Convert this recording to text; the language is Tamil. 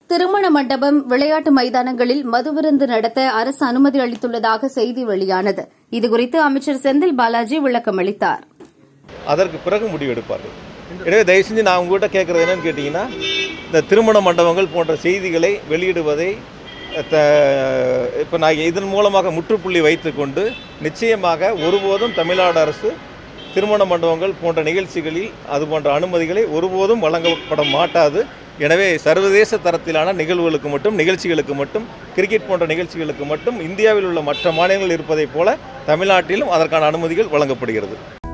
திருமண மண்டபம் விளையாட்டு மைதானங்களில் மதுவிருந்து நடத்த அரசு அனுமதி அளித்துள்ளதாக செய்தி வெளியானது இதுகுறித்து அமைச்சர் செந்தில் பாலாஜி விளக்கம் அளித்தார் அதற்கு பிறகு முடிவு எடுப்பார்கள் எனவே தயவு செஞ்சு நான் உங்கள்கிட்ட கேட்குறது என்னன்னு கேட்டிங்கன்னா இந்த திருமண மண்டபங்கள் போன்ற செய்திகளை வெளியிடுவதை இப்போ நான் இதன் மூலமாக முற்றுப்புள்ளி வைத்துக்கொண்டு நிச்சயமாக ஒருபோதும் தமிழ்நாடு அரசு திருமண மண்டபங்கள் போன்ற நிகழ்ச்சிகளில் அது போன்ற அனுமதிகளை ஒருபோதும் வழங்கப்பட மாட்டாது எனவே சர்வதேச தரத்திலான நிகழ்வுகளுக்கு மட்டும் நிகழ்ச்சிகளுக்கு மட்டும் கிரிக்கெட் போன்ற நிகழ்ச்சிகளுக்கு மட்டும் இந்தியாவில் உள்ள மற்ற மாநிலங்கள் இருப்பதைப் போல தமிழ்நாட்டிலும் அதற்கான அனுமதிகள் வழங்கப்படுகிறது